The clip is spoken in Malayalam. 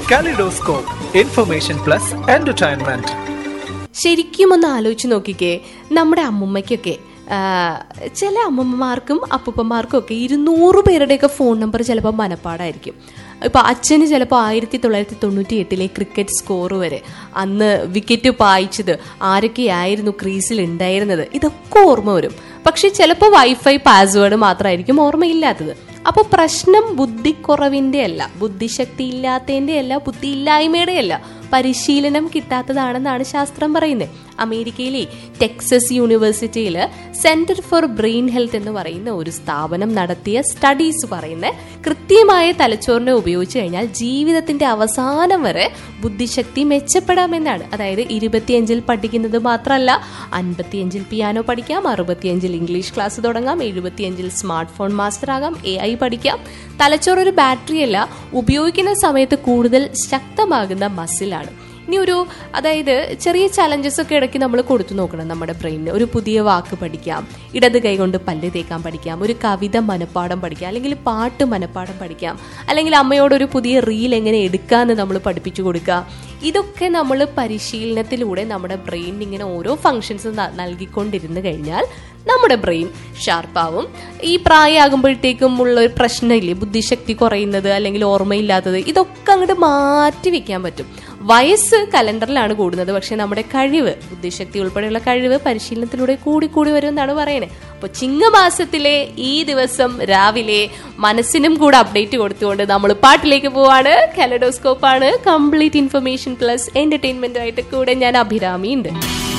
Kaleidoscope, information plus entertainment. ശരിക്കും ഒന്ന് ആലോചിച്ച് നോക്കിക്കേ നമ്മുടെ അമ്മുമ്മയ്ക്കൊക്കെ ആ, ചില അമ്മമ്മമാർക്കും അപ്പൂപ്പന്മാർക്കും ഒക്കെ ഇരുന്നൂറ് പേരുടെയൊക്കെ ഫോൺ നമ്പർ ചിലപ്പോൾ മനപ്പാടായിരിക്കും ഇപ്പൊ അച്ഛന് ചിലപ്പോൾ ആയിരത്തി തൊള്ളായിരത്തി തൊണ്ണൂറ്റി എട്ടിലെ ക്രിക്കറ്റ് സ്കോർ വരെ അന്ന് വിക്കറ്റ് പായിച്ചത് ആരൊക്കെയായിരുന്നു ക്രീസിൽ ഉണ്ടായിരുന്നത് ഇതൊക്കെ ഓർമ്മ വരും പക്ഷെ ചിലപ്പോൾ വൈഫൈ പാസ്വേഡ് മാത്രമായിരിക്കും ഓർമ്മയില്ലാത്തത് അപ്പോൾ പ്രശ്നം ബുദ്ധിക്കുറവിന്റെ അല്ല ബുദ്ധിശക്തി ഇല്ലാത്തതിന്റെ അല്ല ബുദ്ധി ഇല്ലായ്മയുടെ അല്ല പരിശീലനം കിട്ടാത്തതാണെന്നാണ് ശാസ്ത്രം പറയുന്നത് അമേരിക്കയിലെ ടെക്സസ് യൂണിവേഴ്സിറ്റിയിൽ സെന്റർ ഫോർ ബ്രെയിൻ ഹെൽത്ത് എന്ന് പറയുന്ന ഒരു സ്ഥാപനം നടത്തിയ സ്റ്റഡീസ് പറയുന്ന കൃത്യമായ തലച്ചോറിനെ ഉപയോഗിച്ച് കഴിഞ്ഞാൽ ജീവിതത്തിന്റെ അവസാനം വരെ ബുദ്ധിശക്തി മെച്ചപ്പെടാമെന്നാണ് അതായത് ഇരുപത്തിയഞ്ചിൽ പഠിക്കുന്നത് മാത്രമല്ല അൻപത്തിയഞ്ചിൽ പിയാനോ പഠിക്കാം അറുപത്തിയഞ്ചിൽ ഇംഗ്ലീഷ് ക്ലാസ് തുടങ്ങാം എഴുപത്തിയഞ്ചിൽ സ്മാർട്ട് ഫോൺ മാസ്റ്റർ ആകാം എ ഐ പഠിക്കാം തലച്ചോറ് ഒരു ബാറ്ററി അല്ല ഉപയോഗിക്കുന്ന സമയത്ത് കൂടുതൽ ശക്തമാകുന്ന മസിലാണ് ഇനി ഒരു അതായത് ചെറിയ ചലഞ്ചസ് ഒക്കെ ഇടയ്ക്ക് നമ്മൾ കൊടുത്തു നോക്കണം നമ്മുടെ ബ്രെയിനിന് ഒരു പുതിയ വാക്ക് പഠിക്കാം ഇടത് കൈ കൊണ്ട് പല്ല് തേക്കാൻ പഠിക്കാം ഒരു കവിത മനപ്പാഠം പഠിക്കാം അല്ലെങ്കിൽ പാട്ട് മനപ്പാഠം പഠിക്കാം അല്ലെങ്കിൽ അമ്മയോട് ഒരു പുതിയ റീൽ എങ്ങനെ എടുക്കാമെന്ന് നമ്മൾ പഠിപ്പിച്ചു കൊടുക്കുക ഇതൊക്കെ നമ്മൾ പരിശീലനത്തിലൂടെ നമ്മുടെ ബ്രെയിനിന് ഇങ്ങനെ ഓരോ ഫങ്ഷൻസ് നൽകിക്കൊണ്ടിരുന്നു കഴിഞ്ഞാൽ നമ്മുടെ ബ്രെയിൻ ഷാർപ്പാവും ഈ പ്രായമാകുമ്പോഴത്തേക്കും ഉള്ള ഒരു പ്രശ്നമില്ലേ ബുദ്ധിശക്തി കുറയുന്നത് അല്ലെങ്കിൽ ഓർമ്മയില്ലാത്തത് ഇതൊക്കെ അങ്ങോട്ട് മാറ്റി വെക്കാൻ പറ്റും വയസ്സ് കലണ്ടറിലാണ് കൂടുന്നത് പക്ഷെ നമ്മുടെ കഴിവ് ബുദ്ധിശക്തി ഉൾപ്പെടെയുള്ള കഴിവ് പരിശീലനത്തിലൂടെ കൂടി കൂടി വരുമെന്നാണ് പറയുന്നത് അപ്പോൾ ചിങ്ങമാസത്തിലെ ഈ ദിവസം രാവിലെ മനസ്സിനും കൂടെ അപ്ഡേറ്റ് കൊടുത്തുകൊണ്ട് നമ്മൾ പാട്ടിലേക്ക് പോവാണ് കലഡോസ്കോപ്പ് ആണ് കംപ്ലീറ്റ് ഇൻഫർമേഷൻ പ്ലസ് എന്റർടൈൻമെന്റ് ആയിട്ട് കൂടെ ഞാൻ അഭിരാമി ഉണ്ട്